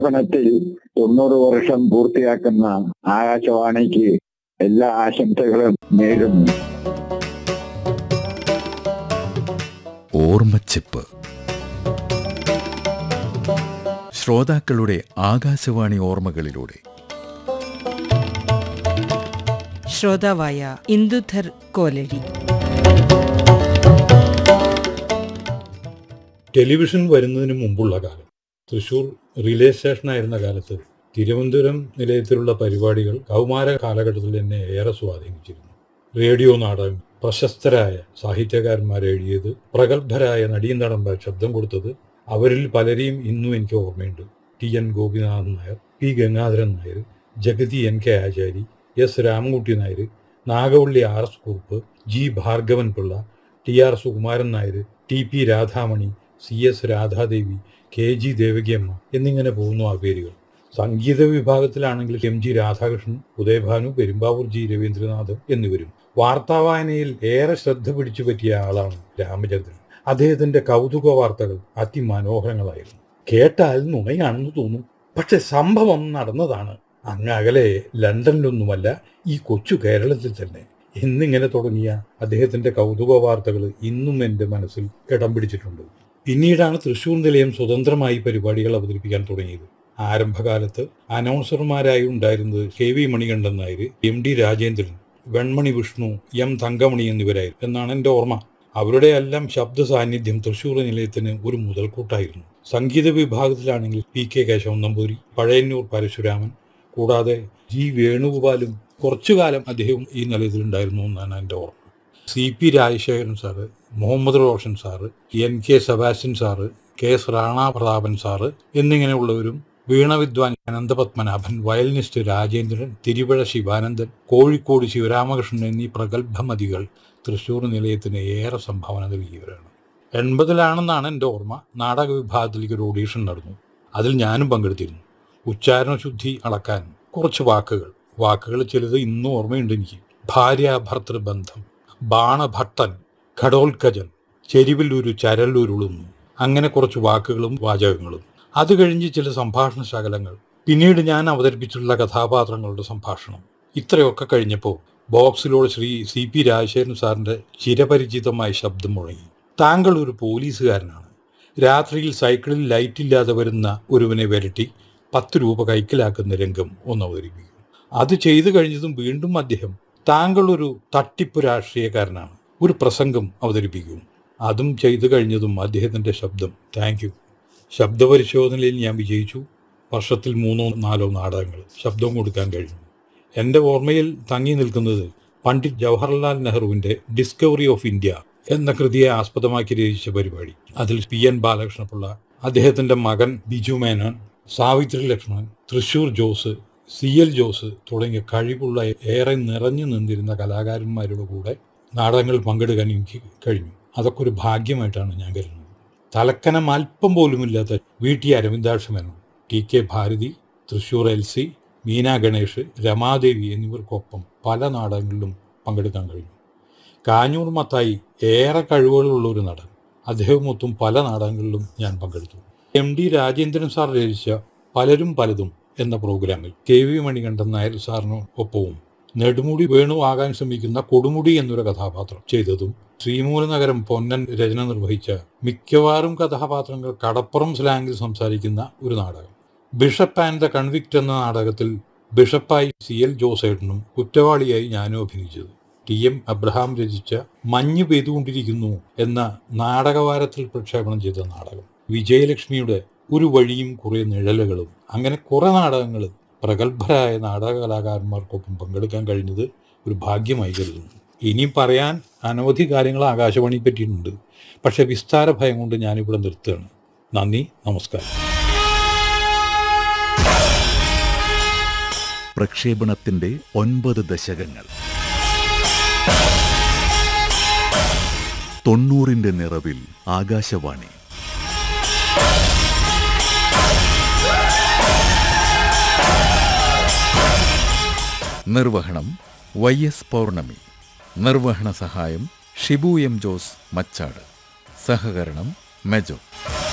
സ്ഥാപനത്തിൽ തൊണ്ണൂറ് വർഷം പൂർത്തിയാക്കുന്ന ആകാശവാണിക്ക് എല്ലാ ആശംസകളും നേരുന്നു ഓർമ്മച്ചിപ്പ് ശ്രോതാക്കളുടെ ആകാശവാണി ഓർമ്മകളിലൂടെ ശ്രോതാവായ ഇന്ദുധർ കോലടി ടെലിവിഷൻ വരുന്നതിന് മുമ്പുള്ള കാലം തൃശൂർ റിലേ സ്റ്റേഷനായിരുന്ന കാലത്ത് തിരുവനന്തപുരം നിലയത്തിലുള്ള പരിപാടികൾ കൗമാര കാലഘട്ടത്തിൽ എന്നെ ഏറെ സ്വാധീനിച്ചിരുന്നു റേഡിയോ നാടകം പ്രശസ്തരായ സാഹിത്യകാരന്മാർ എഴുതിയത് പ്രഗത്ഭരായ നടീനടന്മാർ ശബ്ദം കൊടുത്തത് അവരിൽ പലരെയും ഇന്നും എനിക്ക് ഓർമ്മയുണ്ട് T N Gopinathan Nair P Gangadharan Nair Jagathy N K Achari S Ramankutty Nair Nagavally R S Kurup G Bhargavan Pillai T R Sukumaran Nair T P Radhamani C S Radhadevi K G Devakiamma എന്നിങ്ങനെ പോകുന്നു ആ പേരുകൾ സംഗീത വിഭാഗത്തിലാണെങ്കിൽ M G Radhakrishnan Udayabhanu Perumbavoor G Raveendranath എന്നിവരും വാർത്താവായനയിൽ ഏറെ ശ്രദ്ധ പിടിച്ചു പറ്റിയ ആളാണ് രാമചന്ദ്രൻ അദ്ദേഹത്തിന്റെ കൗതുക വാർത്തകൾ അതിമനോഹരങ്ങളായിരുന്നു കേട്ടാൽ നുണയാണെന്ന് തോന്നും പക്ഷെ സംഭവം നടന്നതാണ് അങ്ങ് അകലെ ലണ്ടനിലൊന്നുമല്ല ഈ കൊച്ചു കേരളത്തിൽ തന്നെ എന്നിങ്ങനെ തുടങ്ങിയ അദ്ദേഹത്തിന്റെ കൗതുക വാർത്തകൾ ഇന്നും എൻ്റെ മനസ്സിൽ ഇടം പിടിച്ചിട്ടുണ്ട് പിന്നീടാണ് തൃശൂർ നിലയം സ്വതന്ത്രമായി പരിപാടികൾ അവതരിപ്പിക്കാൻ തുടങ്ങിയത് ആരംഭകാലത്ത് അനൗൺസർമാരായി ഉണ്ടായിരുന്നത് K V Manikandan Nair M D Rajendran Venmani Vishnu M Thankamani എന്നിവരായിരുന്നു എന്നാണ് എൻ്റെ ഓർമ്മ അവരുടെ എല്ലാം ശബ്ദ സാന്നിധ്യം തൃശൂർ നിലയത്തിന് ഒരു മുതൽക്കൂട്ടായിരുന്നു സംഗീത വിഭാഗത്തിലാണെങ്കിൽ പി കെ കേശവൻ നമ്പൂരി പഴയന്നൂർ പരശുരാമൻ കൂടാതെ ജി വേണുഗോപാലും കുറച്ചു കാലം അദ്ദേഹം ഈ നിലയത്തിലുണ്ടായിരുന്നു എന്നാണ് എൻ്റെ ഓർമ്മ C P Rajasekharan sir Muhammad Roshan sir N K Sebastian sir K S Rana Prathapan sir എന്നിങ്ങനെയുള്ളവരും വീണവിദ്വാൻ അനന്തപത്മനാഭൻ വയലിനിസ്റ്റ് രാജേന്ദ്രൻ തിരുവഴ ശിവാനന്ദൻ കോഴിക്കോട് ശിവരാമകൃഷ്ണൻ എന്നീ പ്രഗത്ഭമതികൾ തൃശ്ശൂർ നിലയത്തിന് ഏറെ സംഭാവന നൽകിയവരാണ് എൺപതിലാണെന്നാണ് എൻ്റെ ഓർമ്മ നാടക വിഭാഗത്തിലേക്ക് ഒരു ഓഡീഷൻ നടന്നു അതിൽ ഞാനും പങ്കെടുത്തിരുന്നു ഉച്ചാരണ ശുദ്ധി അളക്കാൻ കുറച്ച് വാക്കുകൾ വാക്കുകൾ ചിലത് ഇന്നും ഓർമ്മയുണ്ട് എനിക്ക് ഭാര്യ ഭർത്തൃബന്ധം ബാണഭട്ടൻ ഘടോത്കജൻ ചെരുവിൽ ഒരു ചരലുരുളുന്നു അങ്ങനെ കുറച്ച് വാക്കുകളും വാചകങ്ങളും അത് കഴിഞ്ഞ് ചില സംഭാഷണ ശകലങ്ങൾ പിന്നീട് ഞാൻ അവതരിപ്പിച്ചിട്ടുള്ള കഥാപാത്രങ്ങളുടെ സംഭാഷണം ഇത്രയൊക്കെ കഴിഞ്ഞപ്പോൾ ബോക്സിലൂടെ ശ്രീ സി പി രാജശേഖരൻ സാറിന്റെ ചിരപരിചിതമായ ശബ്ദം മുഴങ്ങി താങ്കൾ ഒരു പോലീസുകാരനാണ് രാത്രിയിൽ സൈക്കിളിൽ ലൈറ്റില്ലാതെ വരുന്ന ഒരുവനെ വരട്ടി പത്ത് രൂപ കൈക്കലാക്കുന്ന രംഗം ഒന്ന് അവതരിപ്പിക്കും അത് ചെയ്തു കഴിഞ്ഞതും വീണ്ടും അദ്ദേഹം താങ്കൾ ഒരു തട്ടിപ്പ് രാഷ്ട്രീയക്കാരനാണ് ഒരു പ്രസംഗം അവതരിപ്പിക്കും അതും ചെയ്തു കഴിഞ്ഞതും അദ്ദേഹത്തിന്റെ ശബ്ദം താങ്ക് യു ശബ്ദപരിശോധനയിൽ ഞാൻ വിജയിച്ചു വർഷത്തിൽ മൂന്നോ നാലോ നാടകങ്ങൾ ശബ്ദം കൊടുക്കാൻ കഴിഞ്ഞു എൻ്റെ ഓർമ്മയിൽ തങ്ങി നിൽക്കുന്നത് പണ്ഡിറ്റ് ജവഹർലാൽ നെഹ്റുവിൻ്റെ ഡിസ്കവറി ഓഫ് ഇന്ത്യ എന്ന കൃതിയെ ആസ്പദമാക്കി രചിച്ച പരിപാടി അതിൽ പി എൻ ബാലകൃഷ്ണപിള്ള അദ്ദേഹത്തിൻ്റെ മകൻ ബിജു മേനോൻ സാവിത്രി ലക്ഷ്മണൻ തൃശൂർ ജോസ് സി എൽ ജോസ് തുടങ്ങിയ കഴിവുള്ള ഏറെ നിറഞ്ഞു നിന്നിരുന്ന കലാകാരന്മാരുടെ കൂടെ നാടകങ്ങളിൽ പങ്കെടുക്കാൻ എനിക്ക് കഴിഞ്ഞു അതൊക്കെ ഒരു ഭാഗ്യമായിട്ടാണ് ഞാൻ കരുതുന്നത് തലക്കനം അല്പം പോലുമില്ലാത്ത V T Aravindakshamenon T K Bharathi Thrissur L C Meena Ganesh Ramadevi എന്നിവർക്കൊപ്പം പല നാടകങ്ങളിലും പങ്കെടുക്കാൻ കഴിഞ്ഞു കാഞ്ഞൂർ മത്തായി ഏറെ കഴിവുകളുള്ള ഒരു നടൻ അദ്ദേഹമൊത്തും പല നാടകങ്ങളിലും ഞാൻ പങ്കെടുത്തു എം ഡി രാജേന്ദ്രൻ സാർ രചിച്ച പലരും പലതും എന്ന പ്രോഗ്രാമിൽ കെ വി മണികണ്ഠൻ നായർ സാറിന് ഒപ്പവും നെടുമുടി വേണു ആകാൻ ശ്രമിക്കുന്ന കൊടുമുടി എന്നൊരു കഥാപാത്രം ചെയ്തതും ശ്രീമൂലനഗരം പൊന്നൻ രചന നിർവഹിച്ച മിക്കവാറും കഥാപാത്രങ്ങൾ കടപ്പുറം സ്ലാങ്ങിൽ സംസാരിക്കുന്ന ഒരു നാടകം ബിഷപ്പ് ആൻഡ് ദ കൺവിക്റ്റ് എന്ന നാടകത്തിൽ ബിഷപ്പായി സി എൽ ജോസേട്ടനും കുറ്റവാളിയായി ഞാനും അഭിനയിച്ചത് ടി എം അബ്രഹാം രചിച്ച മഞ്ഞ് പെയ്തുകൊണ്ടിരിക്കുന്നു എന്ന നാടകവാരത്തിൽ പ്രക്ഷേപണം ചെയ്ത നാടകം വിജയലക്ഷ്മിയുടെ ഒരു വഴിയും കുറെ നിഴലുകളും അങ്ങനെ കുറെ നാടകങ്ങൾ പ്രഗത്ഭരായ നാടക കലാകാരന്മാർക്കൊപ്പം പങ്കെടുക്കാൻ കഴിഞ്ഞത് ഒരു ഭാഗ്യമായി കരുതുന്നു ഇനിയും പറയാൻ അനവധി കാര്യങ്ങൾ ആകാശവാണി പറ്റിയിട്ടുണ്ട് പക്ഷെ വിസ്താര ഭയം കൊണ്ട് ഞാനിവിടെ നിർത്തുകയാണ് നന്ദി നമസ്കാരം പ്രക്ഷേപണത്തിന്റെ ഒൻപത് ദശകങ്ങൾ തൊണ്ണൂറിന്റെ നിറവിൽ ആകാശവാണി നിർവഹണം വൈ എസ് പൗർണമി നിർവഹണ സഹായം ഷിബു എം ജോസ് മച്ചാട് സഹകരണം മെജോ